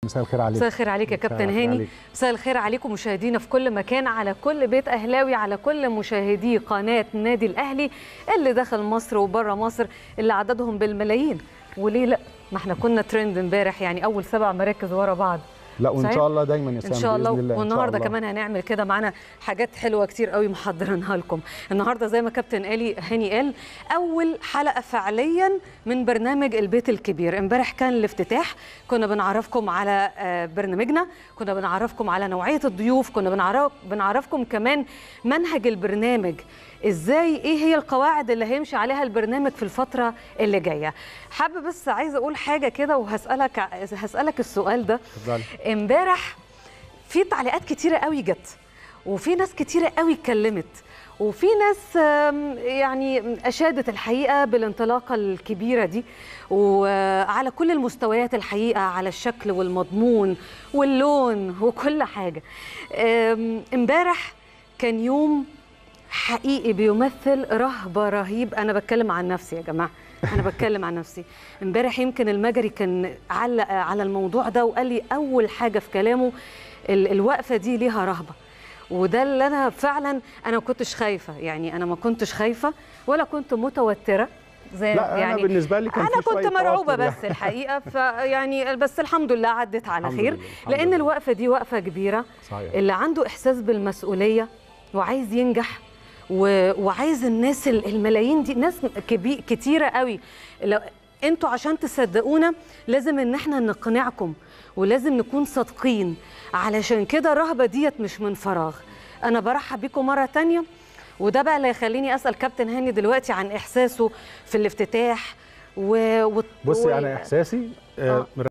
مساء الخير عليك مساء الخير عليك يا مساء كابتن الخير هاني عليك. مساء الخير عليكم مشاهدينا في كل مكان على كل بيت اهلاوي على كل مشاهدي قناه نادي الاهلي اللي داخل مصر وبره مصر اللي عددهم بالملايين وليه لا ما احنا كنا ترند امبارح يعني اول سبع مراكز ورا بعض لا وان صحيح؟ شاء الله دايما يا ان سام شاء الله بإذن الله إن شاء والنهارده الله. كمان هنعمل كده معانا حاجات حلوه كتير قوي محضرينها لكم النهارده زي ما كابتن قالي هاني قال اول حلقه فعليا من برنامج البيت الكبير امبارح كان الافتتاح كنا بنعرفكم على آه، برنامجنا كنا بنعرفكم على نوعيه الضيوف كنا بنعرف بنعرفكم كمان منهج البرنامج ازاي ايه هي القواعد اللي هيمشي عليها البرنامج في الفتره اللي جايه حابه بس عايزه اقول حاجه كده وهسالك هسالك السؤال ده اتفضلي. امبارح في تعليقات كتيره قوي جت وفي ناس كتيره قوي اتكلمت وفي ناس آم، يعني اشادت الحقيقه بالانطلاقه الكبيره دي وعلى كل المستويات الحقيقه على الشكل والمضمون واللون وكل حاجه آم، امبارح كان يوم حقيقي بيمثل رهبه رهيب انا بتكلم عن نفسي يا جماعه انا بتكلم عن نفسي امبارح يمكن المجري كان علق على الموضوع ده وقال لي اول حاجه في كلامه ال- الوقفه دي ليها رهبه وده اللي انا فعلا انا ما كنتش خايفه يعني انا ما كنتش خايفه ولا كنت متوتره زي لا انا يعني بالنسبه لي كان انا في شوية كنت مرعوبه توتر بس الحقيقه فيعني بس الحمد لله عدت على الحمد خير لله، الحمد لان لله. الوقفه دي وقفه كبيره صحيح اللي عنده احساس بالمسؤوليه وعايز ينجح و... وعايز الناس ال- الملايين دي ناس كبي... كتيره قوي لو انتوا عشان تصدقونا لازم ان احنا نقنعكم ولازم نكون صادقين علشان كده الرهبه ديت مش من فراغ انا برحب بيكم مره تانية وده بقى اللي يخليني اسال كابتن هاني دلوقتي عن احساسه في الافتتاح و... و... بصي و- انا احساسي آه، آه.